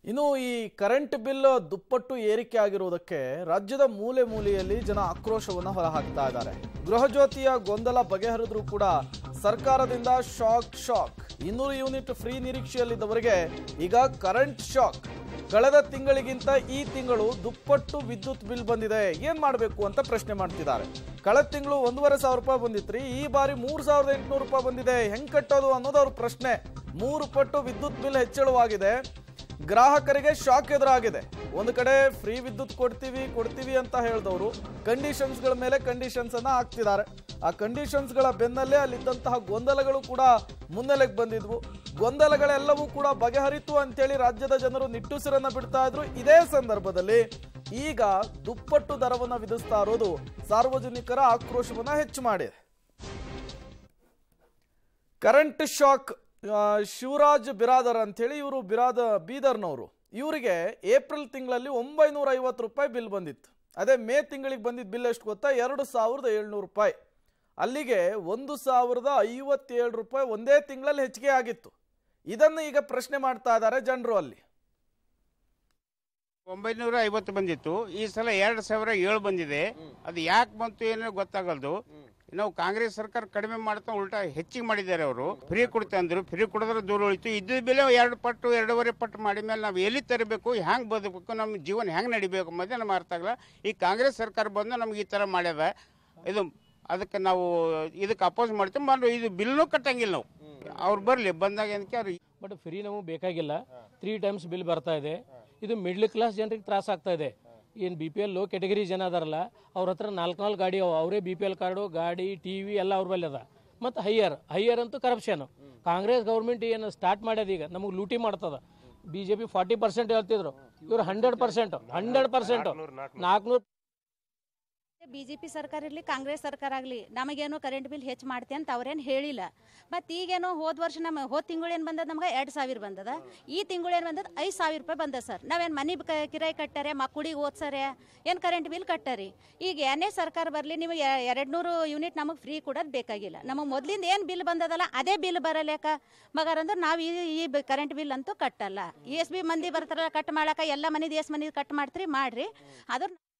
ಇನ್ನು ಈ current bill ದುಪ್ಪಟ್ಟು ಏರಿಕೆ ಆಗಿರುವುದಕ್ಕೆ ರಾಜ್ಯದ ಮೂಲೆ ಮೂಲೆಯಲ್ಲಿ ಜನ ಆಕ್ರೋಶವನ್ನು ಹೊರಹಾಕ್ತಾ ಇದ್ದಾರೆ ಗೃಹಜ್ಯೋತಿಯ ಗೊಂದಲ ಬಗೆಹರಿದ್ರೂ ಕೂಡ ಸರ್ಕಾರದಿಂದ ಶಾಕ್ ಶಾಕ್ ಇನ್ನೂರು ಯೂನಿಟ್ ಫ್ರೀ ನಿರೀಕ್ಷೆಯಲ್ಲಿದ್ದವರಿಗೆ ಈಗ ಕರೆಂಟ್ ಶಾಕ್ ಕಳೆದ ತಿಂಗಳಿಗಿಂತ ಈ ತಿಂಗಳು ದುಪ್ಪಟ್ಟು ವಿದ್ಯುತ್ ಬಿಲ್ ಬಂದಿದೆ ಏನ್ ಮಾಡಬೇಕು ಅಂತ ಪ್ರಶ್ನೆ ಮಾಡ್ತಿದ್ದಾರೆ ಕಳೆದ ತಿಂಗಳು ಒಂದೂವರೆ ಸಾವಿರ ರೂಪಾಯಿ ಬಂದಿತ್ರಿ ಈ ಬಾರಿ ಮೂರ್ ಸಾವಿರದ ಎಂಟುನೂರು ರೂಪಾಯಿ ಬಂದಿದೆ ಹೆಂಗ್ ಕಟ್ಟೋದು ಅನ್ನೋದು ಅವ್ರ ಪ್ರಶ್ನೆ ಮೂರು ಪಟ್ಟು ವಿದ್ಯುತ್ ಬಿಲ್ ಹೆಚ್ಚಳವಾಗಿದೆ ಗ್ರಾಹಕರಿಗೆ ಶಾಕ್ ಎದುರಾಗಿದೆ ಒಂದು ಕಡೆ ಫ್ರೀ ವಿದ್ಯುತ್ ಕೊಡ್ತೀವಿ ಕೊಡ್ತೀವಿ ಅಂತ ಹೇಳಿದವರು ಕಂಡೀಷನ್ಸ್ಗಳ ಮೇಲೆ ಕಂಡೀಷನ್ಸ್ ಅನ್ನ ಹಾಕ್ತಿದ್ದಾರೆ ಆ ಕಂಡೀಷನ್ಸ್ಗಳ ಬೆನ್ನಲ್ಲೇ ಅಲ್ಲಿದ್ದಂತಹ ಗೊಂದಲಗಳು ಕೂಡ ಮುನ್ನೆಲೆಗೆ ಬಂದಿದ್ವು ಗೊಂದಲಗಳೆಲ್ಲವೂ ಕೂಡ ಬಗೆಹರಿತು ಅಂತೇಳಿ ರಾಜ್ಯದ ಜನರು ನಿಟ್ಟುಸಿರನ್ನ ಬಿಡ್ತಾ ಇದ್ರು ಇದೇ ಸಂದರ್ಭದಲ್ಲಿ ಈಗ ದುಪ್ಪಟ್ಟು ದರವನ್ನ ವಿಧಿಸ್ತಾ ಇರೋದು ಸಾರ್ವಜನಿಕರ ಆಕ್ರೋಶವನ್ನ ಹೆಚ್ಚು ಮಾಡಿದೆ ಕರೆಂಟ್ ಶಾಕ್ ಆ, ಶಿವರಾಜ್ ಬಿರಾದರ್ ಅಂತೇಳಿ ಇವರು ಬಿರಾದ ಬೀದರ್ನವರು ಇವರಿಗೆ ಏಪ್ರಿಲ್ ತಿಂಗಳಲ್ಲಿ ಒಂಬೈನೂರ ಐವತ್ತು ರೂಪಾಯಿ ಬಿಲ್ ಬಂದಿತ್ತು ಅದೇ ಮೇ ತಿಂಗಳಿಗೆ ಬಂದಿದ್ದ ಬಿಲ್ ಎಷ್ಟು ಗೊತ್ತಾ ಎರಡು ಸಾವಿರದ ಏಳ್ನೂರು ರೂಪಾಯಿ ಅಲ್ಲಿಗೆ ಒಂದು ಸಾವಿರದ ಐವತ್ತೇಳು ರೂಪಾಯಿ ಒಂದೇ ತಿಂಗಳಲ್ಲಿ ಹೆಚ್ಚಿಗೆ ಆಗಿತ್ತು ಇದನ್ನು ಈಗ ಪ್ರಶ್ನೆ ಮಾಡ್ತಾ ಇದ್ದಾರೆ ಜನರು ಅಲ್ಲಿ ಒಂಬೈನೂರ ಐವತ್ತು ಬಂದಿತ್ತು ಈ ಸಲ ಎರಡು ಸಾವಿರ ಏಳು ಬಂದಿದೆ ಅದು ಯಾಕೆ ಬಂತು ಏನೋ ಗೊತ್ತಾಗಲ್ದು ನಾವು ಕಾಂಗ್ರೆಸ್ ಸರ್ಕಾರ ಕಡಿಮೆ ಮಾಡ್ತಾ ಉಲ್ಟಾ ಹೆಚ್ಚಿಗೆ ಮಾಡಿದ್ದಾರೆ ಅವರು ಫ್ರೀ ಕೊಡ್ತಾ ಅಂದ್ರು ಫ್ರೀ ಕೊಡಿದ್ರೆ ದೂರ ಉಳಿತು ಇದ್ದ ಬೆಲೆ ಎರಡು ಪಟ್ಟು ಎರಡೂವರೆ ಪಟ್ಟು ಮಾಡಿದ ಮೇಲೆ ನಾವು ಎಲ್ಲಿ ತರಬೇಕು ಹೆಂಗೆ ಬದುಕಬೇಕು ನಮ್ಮ ಜೀವನ ಹೆಂಗೆ ನಡಿಬೇಕು ಅನ್ನೋದೇ ನಮ್ಗೆ ಅರ್ಥ ಆಗಲ್ಲ ಈ ಕಾಂಗ್ರೆಸ್ ಸರ್ಕಾರ ಬಂದು ನಮ್ಗೆ ಈ ಥರ ಮಾಡ್ಯದ ಇದು ಅದಕ್ಕೆ ನಾವು ಇದಕ್ಕೆ ಅಪೋಸ್ ಮಾಡ್ತೀವಿ ಮಾಡಿ ಇದು ಬಿಲ್ನೂ ಕಟ್ಟಂಗಿಲ್ಲ ನಾವು ಅವ್ರು ಬರಲಿ ಬಂದಾಗ ಏನಕ್ಕೆ ಅವ್ರು ಬಟ್ ಫ್ರೀ ನಮಗೆ ಬೇಕಾಗಿಲ್ಲ ತ್ರೀ ಟೈಮ್ಸ್ ಬಿಲ್ ಬರ್ತಾ ಇದೆ ಇದು ಮಿಡ್ಲ್ ಕ್ಲಾಸ್ ಜನರಿಗೆ ತ್ರಾಸ ಆಗ್ತಾ ಇದೆ ಏನು B P L low category ಜನ ಅದಾರಲ್ಲ ಅವ್ರ ಹತ್ರ ನಾಲ್ಕು ನಾಲ್ಕು ಗಾಡಿ ಅವ ಅವರೇ ಬಿ ಪಿ ಎಲ್ ಕಾರ್ಡು ಗಾಡಿ ಟಿ ವಿ ಎಲ್ಲ ಅವ್ರ ಬಳಿ ಅದ ಮತ್ತು ಹೈಯರ್ ಹೈಯರ್ ಅಂತೂ ಕರಪ್ಷನ್ ಕಾಂಗ್ರೆಸ್ ಗೌರ್ಮೆಂಟ್ ಏನು ಸ್ಟಾರ್ಟ್ ಮಾಡ್ಯದ ಈಗ ನಮಗೆ ಲೂಟಿ ಮಾಡ್ತದ B J P forty percent ಹೇಳ್ತಿದ್ರು ಇವ್ರು ಹಂಡ್ರೆಡ್ ಪರ್ಸೆಂಟ್ ಹಂಡ್ರೆಡ್ ಪರ್ಸೆಂಟ್ ನಾಲ್ಕುನೂರು ಬಿಜೆಪಿ ಸರ್ಕಾರ ಇರಲಿ ಕಾಂಗ್ರೆಸ್ ಸರ್ಕಾರ ಆಗಲಿ ನಮಗೇನು ಕರೆಂಟ್ ಬಿಲ್ ಹೆಚ್ಚು ಮಾಡ್ತೆ ಅಂತ ಅವ್ರೇನು ಹೇಳಿಲ್ಲ ಮತ್ತು ಈಗೇನೋ ಹೋದ ವರ್ಷ ನಮ್ಮ ಹೋದ ತಿಂಗಳು ಏನು ಬಂದದ ನಮ್ಗೆ ಎರಡು ಸಾವಿರ ಬಂದದ ಈ ತಿಂಗಳು ಏನು ಬಂದದ ಐದು ಸಾವಿರ ರೂಪಾಯಿ ಬಂದದ ಸರ್ ನಾವೇನು ಮನೆ ಕಿರಾಯಿ ಕಟ್ಟಾರೆ ಮಕ್ಕಳಿಗೆ ಓದ್ಸಾರೆ ಏನು ಕರೆಂಟ್ ಬಿಲ್ ಕಟ್ಟಾರಿ ಈಗ ಏನೇ ಸರ್ಕಾರ ಬರಲಿ ನಿಮಗೆ ಎರಡು ನೂರು ಯೂನಿಟ್ ನಮಗೆ ಫ್ರೀ ಕೊಡೋದು ಬೇಕಾಗಿಲ್ಲ ನಮಗೆ ಮೊದಲಿಂದ ಏನು ಬಿಲ್ ಬಂದದಲ್ಲ ಅದೇ ಬಿಲ್ ಬರಲೇಕ ಮಗರಂದ್ರೆ ನಾವು ಈ ಈ ಕರೆಂಟ್ ಬಿಲ್ ಅಂತೂ ಕಟ್ಟಲ್ಲ ಎಸ್ ಬಿ ಮಂದಿ ಬರ್ತಾರಲ್ಲ ಕಟ್ ಮಾಡಕ್ಕೆ ಎಲ್ಲ ಮನಿದು ಎಸ್ ಮನಿ ಕಟ್ ಮಾಡ್ತೀರಿ ಮಾಡ್ರಿ ಆದ್ರೆ